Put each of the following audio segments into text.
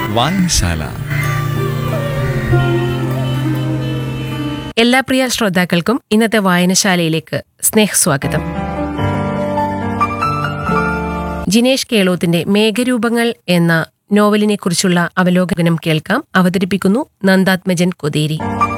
വായനശാല എല്ലാ പ്രിയ ശ്രോതാക്കൾക്കും ഇന്നത്തെ വായനശാലയിലേക്ക് സ്നേഹസ്വാഗതം ജിനേഷ് കേളോത്തിന്റെ മേഘരൂപങ്ങൾ എന്ന നോവലിനെ കുറിച്ചുള്ള അവലോകനം കേൾക്കാം അവതരിപ്പിക്കുന്നു നന്ദാത്മജൻ കൊതേരി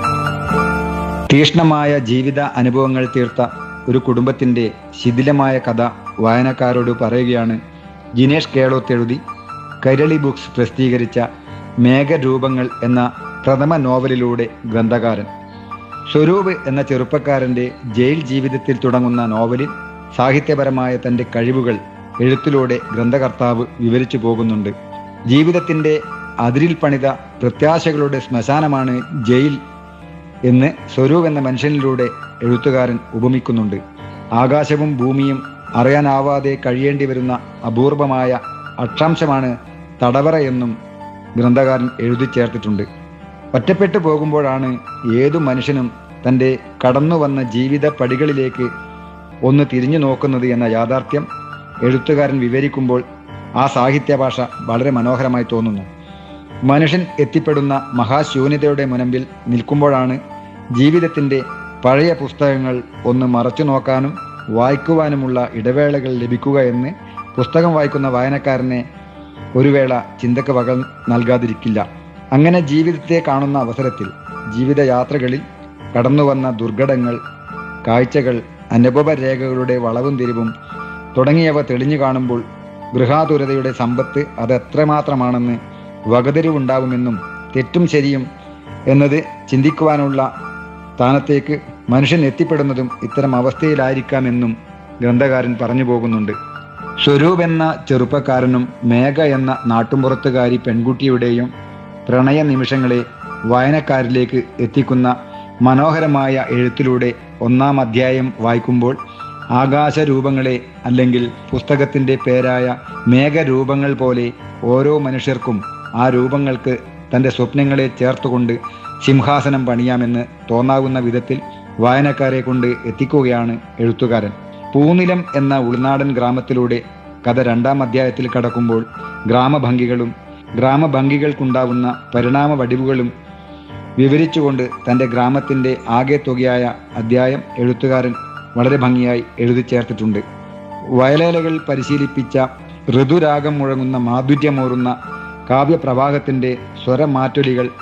തീഷ്ണമായ ജീവിത അനുഭവങ്ങൾ തീർത്ത ഒരു കുടുംബത്തിൻ്റെ ശിഥിലമായ കഥ വായനക്കാരോട് പറയുകയാണ് ജിനേഷ് കേളോത്ത് എഴുതി കൈരളി ബുക്സ് പ്രസിദ്ധീകരിച്ച മേഘരൂപങ്ങൾ എന്ന പ്രഥമ നോവലിലൂടെ ഗ്രന്ഥകാരൻ സ്വരൂപ് എന്ന ചെറുപ്പക്കാരൻ്റെ ജയിൽ ജീവിതത്തിൽ തുടങ്ങുന്ന നോവലിൽ സാഹിത്യപരമായ തൻ്റെ കഴിവുകൾ എഴുത്തിലൂടെ ഗ്രന്ഥകർത്താവ് വിവരിച്ചു പോകുന്നുണ്ട് ജീവിതത്തിൻ്റെ അതിരിൽ പണിത പ്രത്യാശകളുടെ ശ്മശാനമാണ് ജയിൽ എന്ന് സ്വരൂപ് എന്ന മനുഷ്യനിലൂടെ എഴുത്തുകാരൻ ഉപമിക്കുന്നുണ്ട് ആകാശവും ഭൂമിയും അറിയാനാവാതെ കഴിയേണ്ടി വരുന്ന അപൂർവമായ അക്ഷാംശമാണ് തടവറ എന്നും ഗ്രന്ഥകാരൻ എഴുതി ചേർത്തിട്ടുണ്ട് ഒറ്റപ്പെട്ടു പോകുമ്പോഴാണ് ഏതു മനുഷ്യനും തൻ്റെ കടന്നു വന്ന ജീവിത പടികളിലേക്ക് ഒന്ന് തിരിഞ്ഞു നോക്കുന്നത് എന്ന യാഥാർത്ഥ്യം എഴുത്തുകാരൻ വിവരിക്കുമ്പോൾ ആ സാഹിത്യ ഭാഷ വളരെ മനോഹരമായി തോന്നുന്നു മനുഷ്യൻ എത്തിപ്പെടുന്ന മഹാശൂന്യതയുടെ മുനമ്പിൽ നിൽക്കുമ്പോഴാണ് ജീവിതത്തിൻ്റെ പഴയ പുസ്തകങ്ങൾ ഒന്ന് മറച്ചു നോക്കാനും വായിക്കുവാനുമുള്ള ഇടവേളകൾ ലഭിക്കുക എന്ന് പുസ്തകം വായിക്കുന്ന വായനക്കാരനെ ഒരു വേള ചിന്തക്ക് വക നൽകാതിരിക്കില്ല അങ്ങനെ ജീവിതത്തെ കാണുന്ന അവസരത്തിൽ ജീവിതയാത്രകളിൽ കടന്നു വന്ന ദുർഘടങ്ങൾ കാഴ്ചകൾ അനുഭവ രേഖകളുടെ വളവും തിരിവും തുടങ്ങിയവ തെളിഞ്ഞു കാണുമ്പോൾ ഗൃഹാതുരതയുടെ സമ്പത്ത് അത് എത്രമാത്രമാണെന്ന് വകതിരിവുണ്ടാവുമെന്നും തെറ്റും ശരിയും എന്നത് ചിന്തിക്കുവാനുള്ള സ്ഥാനത്തേക്ക് മനുഷ്യൻ എത്തിപ്പെടുന്നതും ഇത്തരം അവസ്ഥയിലായിരിക്കാമെന്നും ഗ്രന്ഥകാരൻ പറഞ്ഞു പോകുന്നുണ്ട് സ്വരൂപ് എന്ന ചെറുപ്പക്കാരനും മേഘ എന്ന നാട്ടുമ്പുറത്തുകാരി പെൺകുട്ടിയുടെയും പ്രണയ നിമിഷങ്ങളെ വായനക്കാരിലേക്ക് എത്തിക്കുന്ന മനോഹരമായ എഴുത്തിലൂടെ ഒന്നാം അധ്യായം വായിക്കുമ്പോൾ ആകാശരൂപങ്ങളെ അല്ലെങ്കിൽ പുസ്തകത്തിൻ്റെ പേരായ മേഘരൂപങ്ങൾ പോലെ ഓരോ മനുഷ്യർക്കും ആ രൂപങ്ങൾക്ക് തൻ്റെ സ്വപ്നങ്ങളെ ചേർത്തുകൊണ്ട് സിംഹാസനം പണിയാമെന്ന് തോന്നാവുന്ന വിധത്തിൽ വായനക്കാരെ കൊണ്ട് എത്തിക്കുകയാണ് എഴുത്തുകാരൻ പൂനിലം എന്ന ഉൾനാടൻ ഗ്രാമത്തിലൂടെ കഥ രണ്ടാം അധ്യായത്തിൽ കടക്കുമ്പോൾ ഗ്രാമഭംഗികളും ഗ്രാമഭംഗികൾക്കുണ്ടാവുന്ന പരിണാമ വടിവുകളും വിവരിച്ചുകൊണ്ട് തൻ്റെ ഗ്രാമത്തിൻ്റെ ആകെ തുകയായ അധ്യായം എഴുത്തുകാരൻ വളരെ ഭംഗിയായി എഴുതി ചേർത്തിട്ടുണ്ട് വയലേലകൾ പരിശീലിപ്പിച്ച ഋതുരാഗം മുഴങ്ങുന്ന മാധുര്യമോറുന്ന കാവ്യപ്രവാഹത്തിൻ്റെ സ്വരമാറ്റൊലികൾ